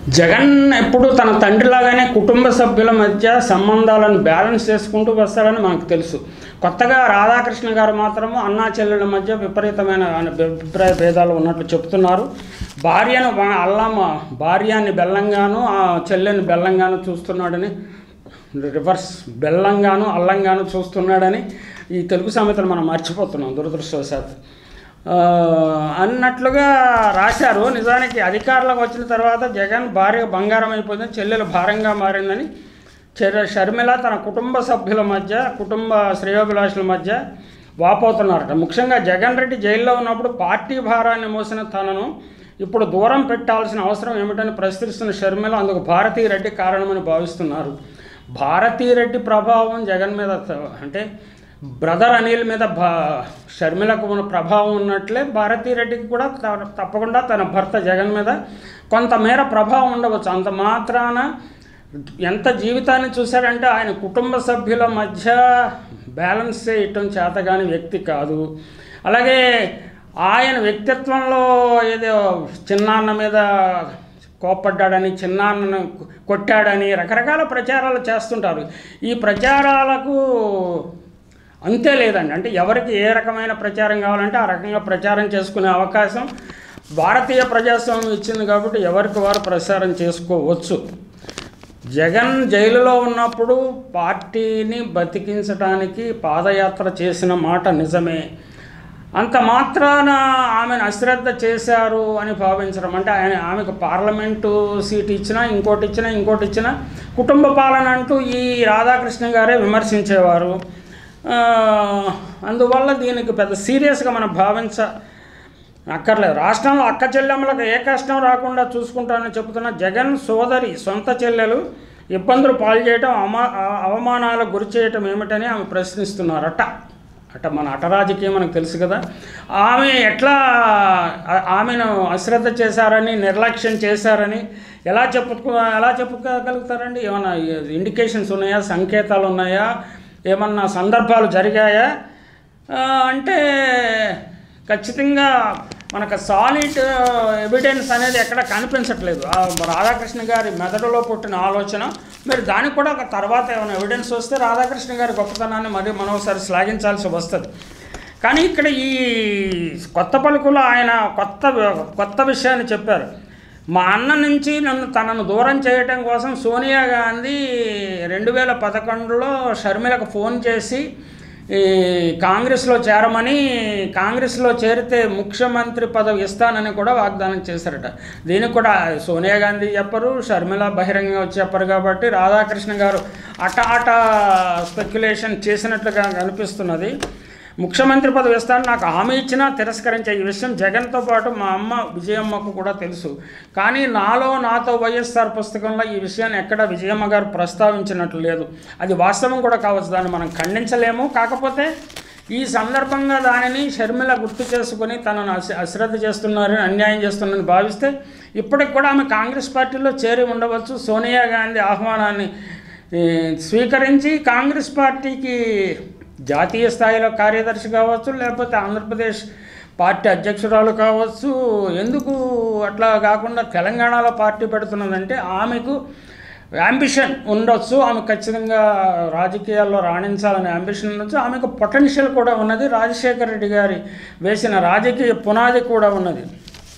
జగన్ ఎప్పుడు తన తండ్రిలాగానే కుటుంబ సభ్యుల మధ్య సంబంధాలను బ్యాలెన్స్ చేసుకుంటూ వస్తాడని మనకు తెలుసు కొత్తగా రాధాకృష్ణ గారు మాత్రము అన్నా చెల్లెల మధ్య విపరీతమైన అభిప్రాయ భేదాలు ఉన్నట్లు చెప్తున్నారు భార్యను బ- అల్లం భార్యాన్ని బెల్లంగాను ఆ చెల్లెని బెల్లంగాను చూస్తున్నాడని రివర్స్ బెల్లంగాను అల్లంగాను చూస్తున్నాడని ఈ తెలుగు సామెతలు మనం మర్చిపోతున్నాం దురదృష్టవశాత్తు ఆ, అన్నట్లుగా రాశారు నిజానికి అధికారంలోకి వచ్చిన తర్వాత జగన్ భార్య బంగారం అయిపోయింది చెల్లెలు భారంగా మారిందని చెర షర్మిల తన కుటుంబ సభ్యుల మధ్య కుటుంబ శ్రేయోభిలాషుల మధ్య వాపోతున్నారట ముఖ్యంగా జగన్ రెడ్డి జైల్లో ఉన్నప్పుడు పార్టీ భారాన్ని మోసిన తనను ఇప్పుడు దూరం పెట్టాల్సిన అవసరం ఏమిటని ప్రశ్నిస్తున్న షర్మిల అందుకు భారతీ రెడ్డి కారణమని భావిస్తున్నారు భారతీ రెడ్డి ప్రభావం జగన్ మీద త- అంటే బ్రదర్ అనిల్ మీద భా షర్మిలకు ఉన్న ప్రభావం ఉన్నట్లే భారతీ రెడ్డికి కూడా త- తప్పకుండా తన భర్త జగన్ మీద కొంతమేర ప్రభావం ఉండవచ్చు అంత మాత్రాన ఎంత జీవితాన్ని చూశాడంటే ఆయన కుటుంబ సభ్యుల మధ్య బ్యాలెన్స్ చేయటం చేతగాని వ్యక్తి కాదు అలాగే ఆయన వ్యక్తిత్వంలో ఏదో చిన్నాన్న మీద కోప్పడ్డాడని చిన్నాన్నను కొట్టాడని రకరకాల ప్రచారాలు చేస్తుంటారు ఈ ప్రచారాలకు అంతే లేదండి అంటే ఎవరికి ఏ రకమైన ప్రచారం కావాలంటే ఆ రకంగా ప్రచారం చేసుకునే అవకాశం భారతీయ ప్రజాస్వామ్యం ఇచ్చింది కాబట్టి ఎవరికి వారు ప్రచారం చేసుకోవచ్చు జగన్ జైలులో ఉన్నప్పుడు పార్టీని బతికించడానికి పాదయాత్ర చేసిన మాట నిజమే అంత మాత్రాన ఆమెను అశ్రద్ధ చేశారు అని భావించడం అంటే ఆయన ఆమెకు పార్లమెంటు సీట్ ఇచ్చినా ఇంకోటి ఇచ్చినా ఇంకోటి ఇచ్చినా కుటుంబ పాలన అంటూ ఈ రాధాకృష్ణ గారే విమర్శించేవారు ఆ, అందువల్ల దీనికి పెద్ద సీరియస్గా మనం భావించ అక్కర్లేదు రాష్ట్రంలో అక్క చెల్లెమ్మలకు ఏ కష్టం రాకుండా చూసుకుంటానని చెబుతున్న జగన్ సోదరి సొంత చెల్లెలు ఇబ్బందులు పాలు చేయటం అమా ఆ- అవమానాలకు గురి చేయటం ఏమిటని ఆమె ప్రశ్నిస్తున్నారట అట మన అట రాజకీయం మనకు తెలుసు కదా ఆమె ఎట్లా ఆ- ఆమెను అశ్రద్ధ చేశారని నిర్లక్ష్యం చేశారని ఎలా చెప్పుకో ఎలా చెప్పుకోగలుగుతారండి ఏమైనా ఇండికేషన్స్ ఉన్నాయా సంకేతాలు ఉన్నాయా ఏమన్నా సందర్భాలు జరిగాయా ఆ, అంటే ఖచ్చితంగా మనకు సాలిడ్ ఎవిడెన్స్ అనేది ఎక్కడ కనిపించట్లేదు ఆ రాధాకృష్ణ గారి మెదడులో పుట్టిన ఆలోచన మరి దానికి కూడా ఒక తర్వాత ఏమైనా ఎవిడెన్స్ వస్తే రాధాకృష్ణ గారి గొప్పతనాన్ని మరి మనం ఒకసారి శ్లాఘించాల్సి వస్తుంది కానీ ఇక్కడ ఈ కొత్త పలుకులో ఆయన కొత్త కొత్త విషయాన్ని చెప్పారు మా అన్న నుంచి నన్ను తనను దూరం చేయటం కోసం సోనియా గాంధీ రెండు వేల పదకొండులో షర్మిలకు ఫోన్ చేసి ఈ కాంగ్రెస్లో చేరమని కాంగ్రెస్లో చేరితే ముఖ్యమంత్రి పదవి ఇస్తానని కూడా వాగ్దానం చేశారట దీనికి కూడా సోనియా గాంధీ చెప్పరు షర్మిల బహిరంగంగా వచ్చి చెప్పరు కాబట్టి రాధాకృష్ణ గారు అట అట స్పెక్యులేషన్ చేసినట్లుగా కనిపిస్తున్నది ముఖ్యమంత్రి పదవి ఇస్తాను నాకు హామీ ఇచ్చినా తిరస్కరించే ఈ విషయం జగన్తో పాటు మా అమ్మ విజయమ్మకు కూడా తెలుసు కానీ నాలో నాతో వైఎస్ఆర్ పుస్తకంలో ఈ విషయాన్ని ఎక్కడ విజయమ్మ గారు ప్రస్తావించినట్లు లేదు అది వాస్తవం కూడా కావచ్చు దాన్ని మనం ఖండించలేము కాకపోతే ఈ సందర్భంగా దానిని షర్మిల గుర్తు చేసుకొని తనను అశ- అశ్రద్ధ చేస్తున్నారని అన్యాయం చేస్తున్నారని భావిస్తే ఇప్పటికి కూడా ఆమె కాంగ్రెస్ పార్టీలో చేరి ఉండవచ్చు సోనియా గాంధీ ఆహ్వానాన్ని ఈ, స్వీకరించి కాంగ్రెస్ పార్టీకి జాతీయ స్థాయిలో కార్యదర్శి కావచ్చు లేకపోతే ఆంధ్రప్రదేశ్ పార్టీ అధ్యక్షురాలు కావచ్చు ఎందుకు అట్లా కాకుండా తెలంగాణలో పార్టీ పెడుతున్నదంటే ఆమెకు అంబిషన్ ఉండొచ్చు ఆమె ఖచ్చితంగా రాజకీయాల్లో రాణించాలనే అంబిషన్ ఉండొచ్చు ఆమెకు పొటెన్షియల్ కూడా ఉన్నది రాజశేఖర రెడ్డి గారి వేసిన రాజకీయ పునాది కూడా ఉన్నది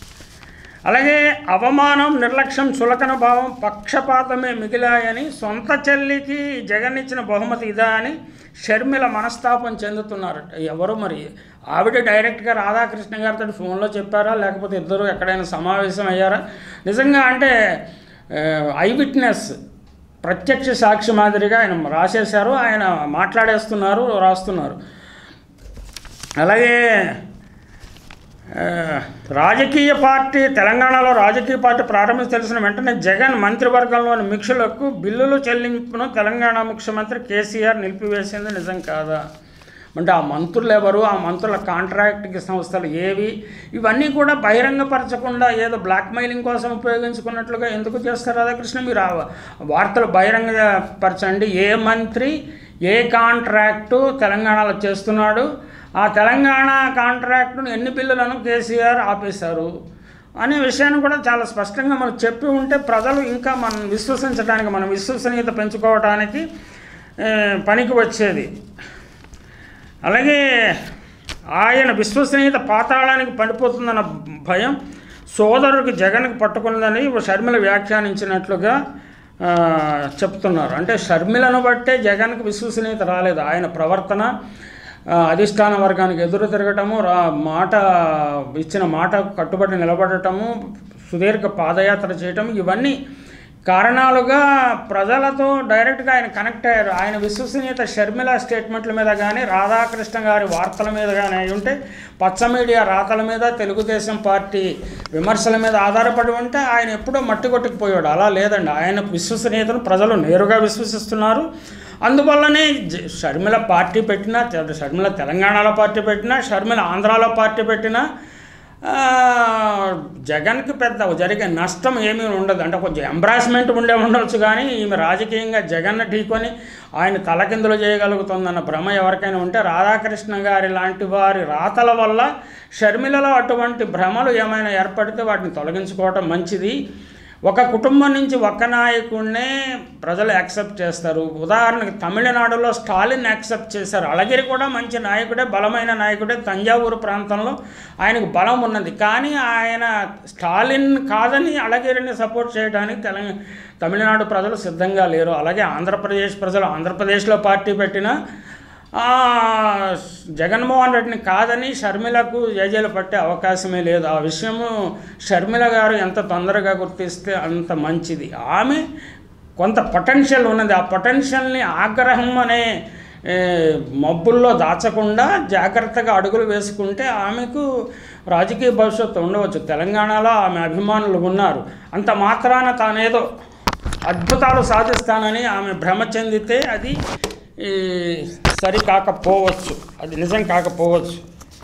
అలాగే అవమానం నిర్లక్ష్యం చులకన భావం పక్షపాతమే మిగిలాయని సొంత చెల్లికి జగన్ ఇచ్చిన బహుమతి ఇదా అని షర్మిల మనస్తాపం చెందుతున్నారట ఎవరు మరి ఆవిడ డైరెక్ట్గా రాధాకృష్ణ గారితో ఫోన్లో చెప్పారా లేకపోతే ఇద్దరు ఎక్కడైనా సమావేశం అయ్యారా నిజంగా అంటే ఐ విట్నెస్ ప్రత్యక్ష సాక్షి మాదిరిగా ఆయన రాసేశారు ఆయన మాట్లాడేస్తున్నారు రాస్తున్నారు అలాగే ఆ, రాజకీయ పార్టీ తెలంగాణలో రాజకీయ పార్టీ ప్రారంభించి తెలిసిన వెంటనే జగన్ మంత్రివర్గంలోని మిక్షులకు బిల్లులు చెల్లింపును తెలంగాణ ముఖ్యమంత్రి కేసీఆర్ నిలిపివేసింది నిజం కాదా అంటే ఆ మంత్రులు ఎవరు ఆ మంత్రుల కాంట్రాక్ట్కి సంస్థలు ఏవి ఇవన్నీ కూడా బహిరంగపరచకుండా ఏదో బ్లాక్మెయిలింగ్ కోసం ఉపయోగించుకున్నట్లుగా ఎందుకు చేస్తారు రాధాకృష్ణ మీరు ఆ వార్తలు బహిరంగపరచండి ఏ మంత్రి ఏ కాంట్రాక్టు తెలంగాణలో చేస్తున్నాడు ఆ తెలంగాణ కాంట్రాక్టును ఎన్ని బిల్లులను కేసీఆర్ ఆపేశారు అనే విషయాన్ని కూడా చాలా స్పష్టంగా మనం చెప్పి ఉంటే ప్రజలు ఇంకా మనం విశ్వసించడానికి మనం విశ్వసనీయత పెంచుకోవడానికి ఏ, పనికి వచ్చేది అలాగే ఆయన విశ్వసనీయత పాతాళానికి పడిపోతుందన్న భయం సోదరుడికి జగన్కి పట్టుకున్నదని షర్మిల వ్యాఖ్యానించినట్లుగా ఆ, చెప్తున్నారు అంటే షర్మిలను బట్టే జగన్కి విశ్వసనీయత రాలేదు ఆయన ప్రవర్తన ఆ, అధిష్టాన వర్గానికి ఎదురు తిరగటము రా మాట ఇచ్చిన మాట కట్టుబడి నిలబడటము సుదీర్ఘ పాదయాత్ర చేయటం ఇవన్నీ కారణాలుగా ప్రజలతో డైరెక్ట్గా ఆయన కనెక్ట్ అయ్యారు ఆయన విశ్వసనీయత షర్మిల స్టేట్మెంట్ల మీద కానీ రాధాకృష్ణ గారి వార్తల మీద కానీ అయి ఉంటే పచ్చ మీడియా రాతల మీద తెలుగుదేశం పార్టీ విమర్శల మీద ఆధారపడి ఉంటే ఆయన ఎప్పుడో మట్టి కొట్టుకుపోయాడు అలా లేదండి ఆయన విశ్వసనీయతను ప్రజలు నేరుగా విశ్వసిస్తున్నారు అందువల్లనే జ- షర్మిల పార్టీ పెట్టినా తె- షర్మిల తెలంగాణలో పార్టీ పెట్టినా షర్మిల ఆంధ్రాలో పార్టీ పెట్టినా ఆ, జగన్కి పెద్ద జరిగే నష్టం ఏమీ ఉండదు అంటే కొంచెం ఎంబ్రాస్మెంట్ ఉండే ఉండొచ్చు కానీ ఈమె రాజకీయంగా జగన్ ఢీకొని ఆయన తలకిందులు చేయగలుగుతుందన్న భ్రమ ఎవరికైనా ఉంటే రాధాకృష్ణ గారి లాంటి వారి రాతల వల్ల షర్మిలలో అటువంటి భ్రమలు ఏమైనా ఏర్పడితే వాటిని తొలగించుకోవటం మంచిది ఒక కుటుంబం నుంచి ఒక్క నాయకుడినే ప్రజలు యాక్సెప్ట్ చేస్తారు ఉదాహరణకి తమిళనాడులో స్టాలిన్ యాక్సెప్ట్ చేశారు అళగిరి కూడా మంచి నాయకుడే బలమైన నాయకుడే తంజావూరు ప్రాంతంలో ఆయనకు బలం ఉన్నది కానీ ఆయన స్టాలిన్ కాదని అళగిరిని సపోర్ట్ చేయడానికి తెలంగాణ తమిళనాడు ప్రజలు సిద్ధంగా లేరు అలాగే ఆంధ్రప్రదేశ్ ప్రజలు ఆంధ్రప్రదేశ్లో పార్టీ పెట్టిన ఆ, జగన్మోహన్ రెడ్డిని కాదని షర్మిలకు జేజేలు పట్టే అవకాశమే లేదు ఆ విషయము షర్మిల గారు ఎంత తొందరగా గుర్తిస్తే అంత మంచిది ఆమె కొంత పొటెన్షియల్ ఉన్నది ఆ పొటెన్షియల్ని ఆగ్రహం అనే ఏ, మబ్బుల్లో దాచకుండా జాగ్రత్తగా అడుగులు వేసుకుంటే ఆమెకు రాజకీయ భవిష్యత్తు ఉండవచ్చు తెలంగాణలో ఆమె అభిమానులు ఉన్నారు అంత మాత్రాన తానేదో అద్భుతాలు సాధిస్తానని ఆమె భ్రమ చెందితే అది ఈ, సరి కాకపోవచ్చు అది నిజం కాకపోవచ్చు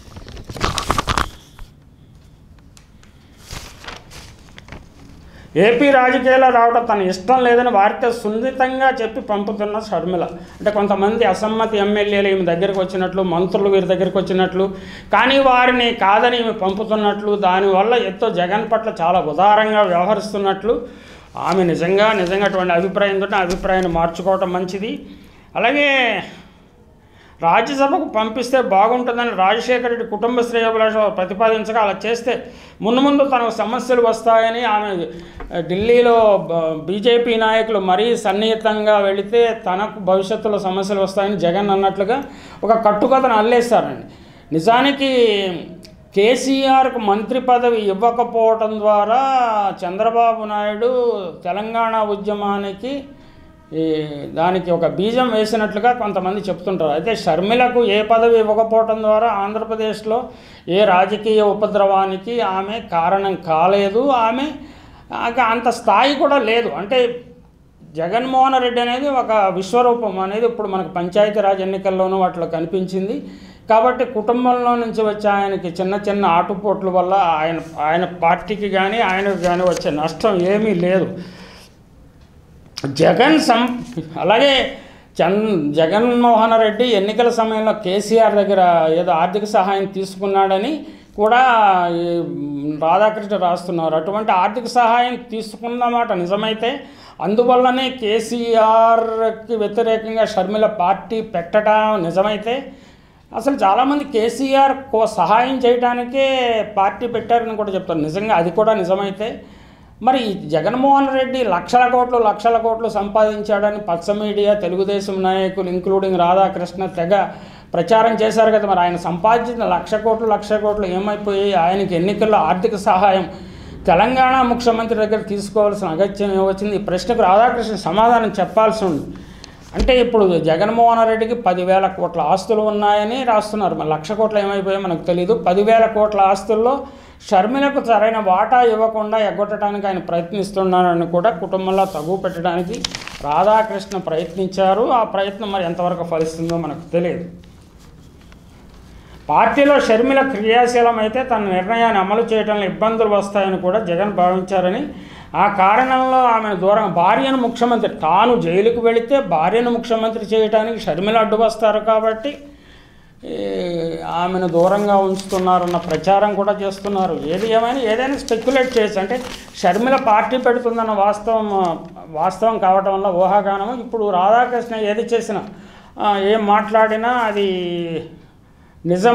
ఏపీ రాజకీయాల్లో రావడం తన ఇష్టం లేదని వారితో సున్నితంగా చెప్పి పంపుతున్న షర్మిల అంటే కొంతమంది అసమ్మతి ఎమ్మెల్యేలు ఈమె దగ్గరికి వచ్చినట్లు మంత్రులు వీరి దగ్గరికి వచ్చినట్లు కానీ వారిని కాదని ఈమె పంపుతున్నట్లు దానివల్ల ఎంతో జగన్ పట్ల చాలా ఉదారంగా వ్యవహరిస్తున్నట్లు ఆమె నిజంగా నిజంగా అటువంటి అభిప్రాయంతో ఆ అభిప్రాయాన్ని మార్చుకోవటం మంచిది అలాగే రాజ్యసభకు పంపిస్తే బాగుంటుందని రాజశేఖర రెడ్డి కుటుంబ శ్రేయోభిలాష ప్రతిపాదించగా అలా చేస్తే ముందు ముందు తనకు సమస్యలు వస్తాయని ఆమె ఢిల్లీలో బ- బీజేపీ నాయకులు మరీ సన్నిహితంగా వెళితే తనకు భవిష్యత్తులో సమస్యలు వస్తాయని జగన్ అన్నట్లుగా ఒక కట్టుకథను అల్లేశారండి నిజానికి కేసీఆర్కు మంత్రి పదవి ఇవ్వకపోవటం ద్వారా చంద్రబాబు నాయుడు తెలంగాణ ఉద్యమానికి ఈ దానికి ఒక బీజం వేసినట్లుగా కొంతమంది చెప్తుంటారు అయితే షర్మిలకు ఏ పదవి ఇవ్వకపోవటం ద్వారా ఆంధ్రప్రదేశ్లో ఏ రాజకీయ ఉపద్రవానికి ఆమె కారణం కాలేదు ఆమె ఆమె అంత స్థాయి కూడా లేదు అంటే జగన్మోహన్ రెడ్డి అనేది ఒక విశ్వరూపం అనేది ఇప్పుడు మనకు పంచాయతీరాజ్ ఎన్నికల్లోనూ వాటిలో కనిపించింది కాబట్టి కుటుంబంలో నుంచి వచ్చే ఆయనకి చిన్న చిన్న ఆటుపోట్ల వల్ల ఆయన ఆయన పార్టీకి కానీ ఆయనకు కానీ వచ్చే నష్టం ఏమీ లేదు జగన్ సం అలాగే చన్ జగన్మోహన్ రెడ్డి ఎన్నికల సమయంలో కేసీఆర్ దగ్గర ఏదో ఆర్థిక సహాయం తీసుకున్నాడని కూడా ఈ రాధాకృష్ణ రాస్తున్నారు అటువంటి ఆర్థిక సహాయం తీసుకున్నమాట నిజమైతే అందువల్లనే కేసీఆర్కి వ్యతిరేకంగా షర్మిల పార్టీ పెట్టడం నిజమైతే అసలు చాలామంది కేసీఆర్ కో సహాయం చేయడానికే పార్టీ పెట్టారని కూడా చెప్తారు నిజంగా అది కూడా నిజమైతే మరి ఈ జగన్మోహన్ రెడ్డి లక్షల కోట్లు లక్షల కోట్లు సంపాదించాడని పచ్చ మీడియా తెలుగుదేశం నాయకులు ఇంక్లూడింగ్ రాధాకృష్ణ తెగ ప్రచారం చేశారు కదా మరి ఆయన సంపాదించిన లక్ష కోట్లు లక్ష కోట్లు ఏమైపోయి ఆయనకి ఎన్నికల్లో ఆర్థిక సహాయం తెలంగాణ ముఖ్యమంత్రి దగ్గర తీసుకోవాల్సిన అగత్యం ఏమొచ్చింది ఈ ప్రశ్నకు రాధాకృష్ణ సమాధానం చెప్పాల్సి ఉంది అంటే ఇప్పుడు జగన్మోహన్ రెడ్డికి పదివేల కోట్ల ఆస్తులు ఉన్నాయని రాస్తున్నారు మరి లక్ష కోట్లు ఏమైపోయాయో మనకు తెలియదు పదివేల కోట్ల ఆస్తుల్లో షర్మిలకు సరైన వాటా ఇవ్వకుండా ఎగ్గొట్టడానికి ఆయన ప్రయత్నిస్తున్నారని కూడా కుటుంబంలో తగువ పెట్టడానికి రాధాకృష్ణ ప్రయత్నించారు ఆ ప్రయత్నం మరి ఎంతవరకు ఫలిస్తుందో మనకు తెలియదు పార్టీలో షర్మిల క్రియాశీలం అయితే తన నిర్ణయాన్ని అమలు చేయడంలో ఇబ్బందులు వస్తాయని కూడా జగన్ భావించారని ఆ కారణంలో ఆమెను దూరం భార్యను ముఖ్యమంత్రి తాను జైలుకు వెళితే భార్యను ముఖ్యమంత్రి చేయడానికి షర్మిల అడ్డు వస్తారు కాబట్టి ఈ, ఆమెను దూరంగా ఉంచుతున్నారన్న ప్రచారం కూడా చేస్తున్నారు ఏది ఏమైనా ఏదైనా స్పెక్యులేట్ చేయొచ్చు అంటే షర్మిల పార్టీ పెడుతుందన్న వాస్తవం వాస్తవం కావటం వల్ల ఊహాగానం ఇప్పుడు రాధాకృష్ణ ఏది చేసినా ఆ, ఏం మాట్లాడినా అది నిజం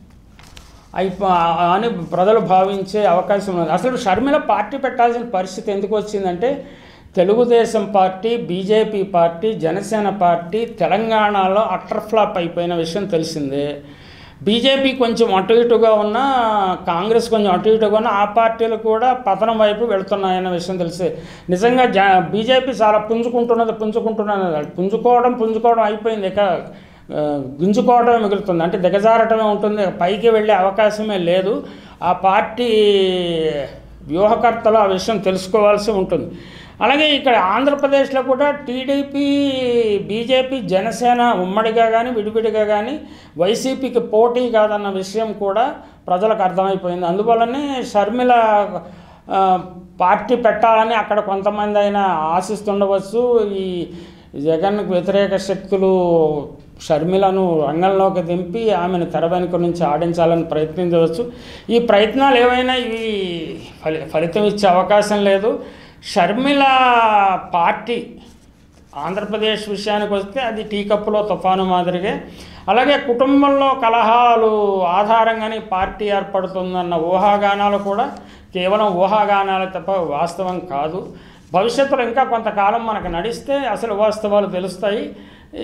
అయిపో అని ప్రజలు భావించే అవకాశం ఉంది అసలు షర్మిల పార్టీ పెట్టాల్సిన పరిస్థితి ఎందుకు వచ్చిందంటే Telugu Desam party BJP party Janasena party తెలంగాణలో అటర్ ఫ్లాప్ అయిపోయిన విషయం తెలిసిందే బీజేపీ కొంచెం అటు ఇటుగా ఉన్న కాంగ్రెస్ కొంచెం అటు ఇటుగా ఉన్న ఆ పార్టీలు కూడా పతనం వైపు వెళుతున్నాయన్న విషయం తెలిసే నిజంగా జా బీజేపీ చాలా పుంజుకుంటున్నది పుంజుకుంటున్నది పుంజుకోవడం పుంజుకోవడం అయిపోయింది ఇక ఆ, గుంజుకోవడమే మిగులుతుంది అంటే దిగజారటమే ఉంటుంది పైకి వెళ్ళే అవకాశమే లేదు ఆ పార్టీ వ్యూహకర్తలు ఆ విషయం తెలుసుకోవాల్సి ఉంటుంది అలాగే ఇక్కడ ఆంధ్రప్రదేశ్లో కూడా టీడీపీ బీజేపీ జనసేన ఉమ్మడిగా కానీ విడివిడిగా కానీ వైసీపీకి పోటీ కాదన్న విషయం కూడా ప్రజలకు అర్థమైపోయింది అందువల్లనే షర్మిల ఆ, పార్టీ పెట్టాలని అక్కడ కొంతమంది అయినా ఆశిస్తుండవచ్చు ఈ జగన్కు వ్యతిరేక శక్తులు షర్మిలను రంగంలోకి దింపి ఆమెను తెర వెనుక నుంచి ఆడించాలని ప్రయత్నించవచ్చు ఈ ప్రయత్నాలు ఏవైనా ఇవి ఫలి ఫలితం ఇచ్చే అవకాశం లేదు షర్మిల పార్టీ ఆంధ్రప్రదేశ్ విషయానికి వస్తే అది టీ కప్పులో తుఫాను మాదిరిగే అలాగే కుటుంబంలో కలహాలు ఆధారంగానే పార్టీ ఏర్పడుతుందన్న ఊహాగానాలు కూడా కేవలం ఊహాగానాలు తప్ప వాస్తవం కాదు భవిష్యత్తులో ఇంకా కొంతకాలం మనకు నడిస్తే అసలు వాస్తవాలు తెలుస్తాయి ఈ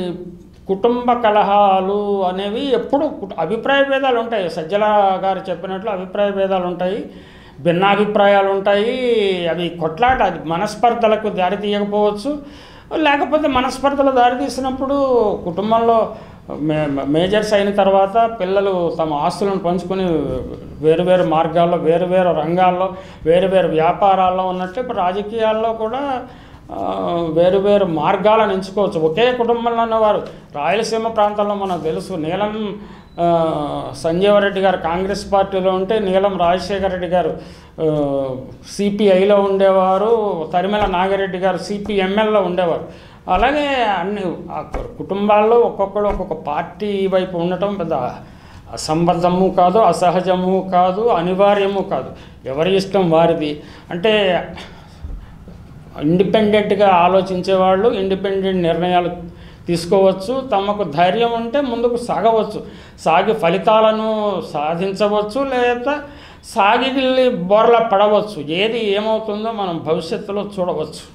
కుటుంబ కలహాలు అనేవి ఎప్పుడు కుట- అభిప్రాయ భేదాలు ఉంటాయి సజ్జల గారు చెప్పినట్లు అభిప్రాయ భేదాలు ఉంటాయి భిన్నాభిప్రాయాలు ఉంటాయి అవి కొట్లాట అది మనస్పర్ధలకు దారి తీయకపోవచ్చు లేకపోతే మనస్పర్ధలు దారి తీసినప్పుడు కుటుంబంలో మే మేజర్స్ అయిన తర్వాత పిల్లలు తమ ఆస్తులను పంచుకొని వేరు వేరు మార్గాల్లో వేరు వేరు రంగాల్లో వేరు వేరు వ్యాపారాల్లో ఉన్నట్టు ఇప్పుడు రాజకీయాల్లో కూడా ఆ, వేరు వేరు మార్గాలను ఎంచుకోవచ్చు ఒకే కుటుంబంలో ఉన్నవారు రాయలసీమ ప్రాంతంలో మనకు తెలుసు నీలం ఆ, సంజీవరెడ్డి గారు కాంగ్రెస్ పార్టీలో ఉంటే నీలం రాజశేఖర రెడ్డి గారు సిపిఐలో ఉండేవారు తరిమెల నాగిరెడ్డి గారు సిపిఎంఎల్లో ఉండేవారు అలాగే అన్ని ఆ కుటుంబాల్లో ఒక్కొక్కడు ఒక్కొక్క పార్టీ వైపు ఉండటం పెద్ద అసంబద్ధము కాదు అసహజము కాదు అనివార్యము కాదు ఎవరి ఇష్టం వారిది అంటే ఇండిపెండెంట్గా ఆలోచించే వాళ్ళు ఇండిపెండెంట్ నిర్ణయాలు తీసుకోవచ్చు తమకు ధైర్యం ఉంటే ముందుకు సాగవచ్చు సాగి ఫలితాలను సాధించవచ్చు లేదా సాగి బోర్ల పడవచ్చు ఏది ఏమవుతుందో మనం భవిష్యత్తులో చూడవచ్చు